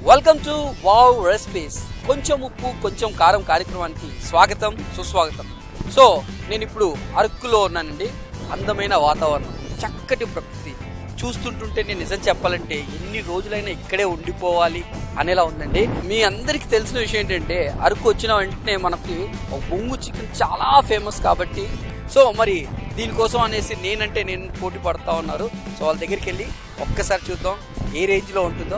Welcome to wow recipes కొంచెం ఉప్పు కొంచెం కారం కార్యక్రమానికి స్వాగతం సుస్వాగతం సో నేను ఇప్పుడు అరకులో ఉన్నానండి అందమైన వాతావరణం చక్కటి ప్రకృతి చూస్తుంటుంటే నేను నిజం చెప్పాలంటే ఎన్ని రోజులైనా ఇక్కడే ఉండిపోవాలి అనేలా ఉందండి మీ అందరికీ తెలిసిన విషయం ఏంటంటే అరకు వచ్చిన వెంటనే మనకి ఒక బొంగు చికెన్ చాలా ఫేమస్ కాబట్టి సో మరి దీనికోసం అనేసి నేనంటే నేను పోటీ పడతా ఉన్నారు సో వాళ్ళ దగ్గరికి వెళ్ళి ఒక్కసారి చూద్దాం ఏ రేంజ్లో ఉంటుందో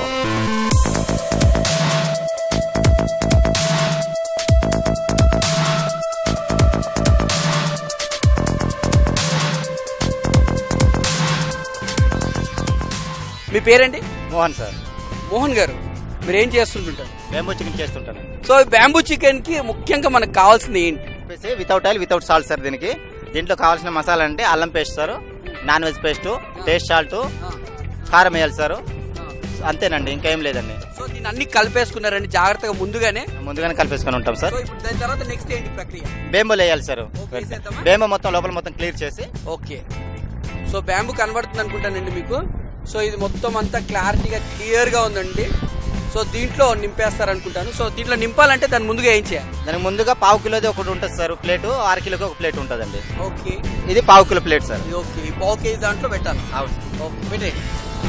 మీ పేరండి మోహన్ సార్ మోహన్ గారు మీరు ఏం చేస్తుంటుంటారు బేంబో చికెన్ చేస్తుంటాను సో ఈ బ్యాంబూ చికెన్ కి ముఖ్యంగా మనకు కావాల్సింది ఏంటి చెప్పేసి without oil without salt sir దీనికి దీంట్లో కావాల్సిన మసాలా అంటే అల్లం paste sir non veg paste taste salt కారం వేయాలి సార్ అంతేనండి ఇంకేం లేదండి సో దీన్ని అన్ని కలిపేసుకున్నారండి జాగ్రత్తగా ముందుగానే ముందుగానే కలిపేసుకొని ఉంటాం సార్ సో ఇప్పుడు దాని తర్వాత నెక్స్ట్ ఏంటి ప్రక్రియ బేంబోలు వేయాలి సార్ ఓకే, వేసేద్దామా? బేంబో మొత్తం లోపల మొత్తం క్లియర్ చేసి ఓకే సో బ్యాంబూ కనబడుతుంది అనుకుంటానండి మీకు సో ఇది మొత్తం అంతా క్లారిటీగా క్లియర్ గా ఉందండి సో దీంట్లో నింపేస్తారు అనుకుంటాను సో దీంట్లో నింపాలంటే దాని ముందుగా ఏం చేయాలి దానికి ముందుగా పావు కిలోది ఒకటి ఉంటుంది సార్ ప్లేట్ ఆరు కిలోకి ఒక ప్లేట్ ఉంటుందండి ఓకే ఇది పావు కిలో ప్లేట్ సార్ ఇది ఓకే ఈ పావు కేజీ దాంట్లో పెట్టాలి అవును ఓకే పెట్టేయండి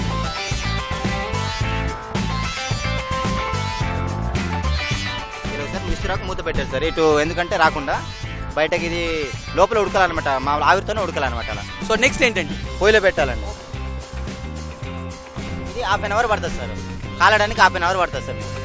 ఇది సార్ మిస్త్రాకు మూత పెట్టారు సార్ ఇటు ఎందుకంటే రాకుండా బయటకి ఇది లోపల ఉడకాలన్నమాట మా ఆవిరితోనే ఉడకాలన్నమాట అలా సో నెక్స్ట్ ఏంటండి పొయ్యిలో పెట్టాలండి ఇది హాఫ్ అన్ అవర్ పడుతుంది సార్ కాలడానికి హాఫ్ అన్ అవర్ పడుతుంది సార్ మీకు.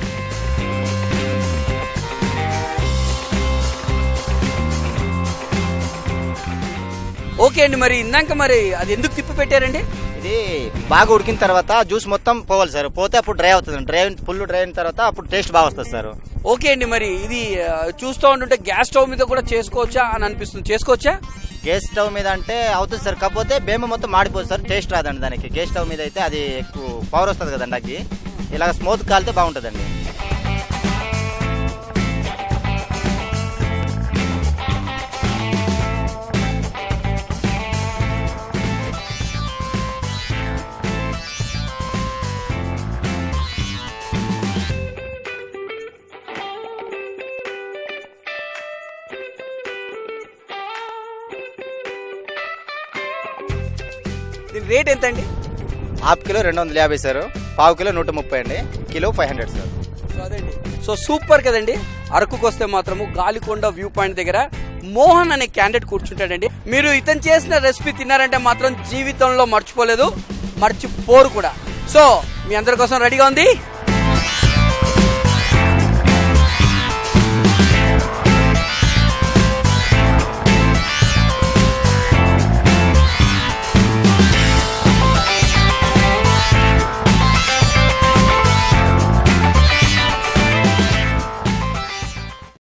ఓకే అండి మరి ఇందాక మరి అది ఎందుకు తిప్పి పెట్టారండి ఇది బాగా ఉడికిన తర్వాత జ్యూస్ మొత్తం పోవాలి సార్ పోతే అప్పుడు డ్రై అవుతుంది డ్రై ఫుల్ డ్రై అయిన తర్వాత అప్పుడు టేస్ట్ బాగా వస్తుంది సార్ ఓకే అండి మరి ఇది ఆ, చూస్తూ ఉంటుంటే గ్యాస్ స్టవ్ మీద కూడా చేసుకోవచ్చా అని అనిపిస్తుంది చేసుకోవచ్చా గ్యాస్ స్టవ్ మీద అంటే అవుతుంది సార్ కాకపోతే బేమ మొత్తం మాడిపోతుంది సార్ టేస్ట్ రాదండి దానికి గ్యాస్ స్టవ్ మీద అయితే అది ఎక్కువ పవర్ వస్తుంది కదండి అగ్గి ఇలా స్మూత్ కాలితే బాగుంటుందండి దీని రేట్ ఎంత అండి హాఫ్ కిలో రెండు వందల యాభై సార్ పావు కిలో నూట ముప్పై అండి kilo five hundred sir so అదండి సో సూపర్ కదండి అరకుకు వస్తే మాత్రము గాలికొండ వ్యూ పాయింట్ దగ్గర మోహన్ అనే క్యాండిడేట్ కూర్చుంటాడండి మీరు ఇతను చేసిన రెసిపీ తిన్నారంటే మాత్రం జీవితంలో మర్చిపోలేదు మర్చిపోరు కూడా సో మీ అందరి కోసం రెడీగా ఉంది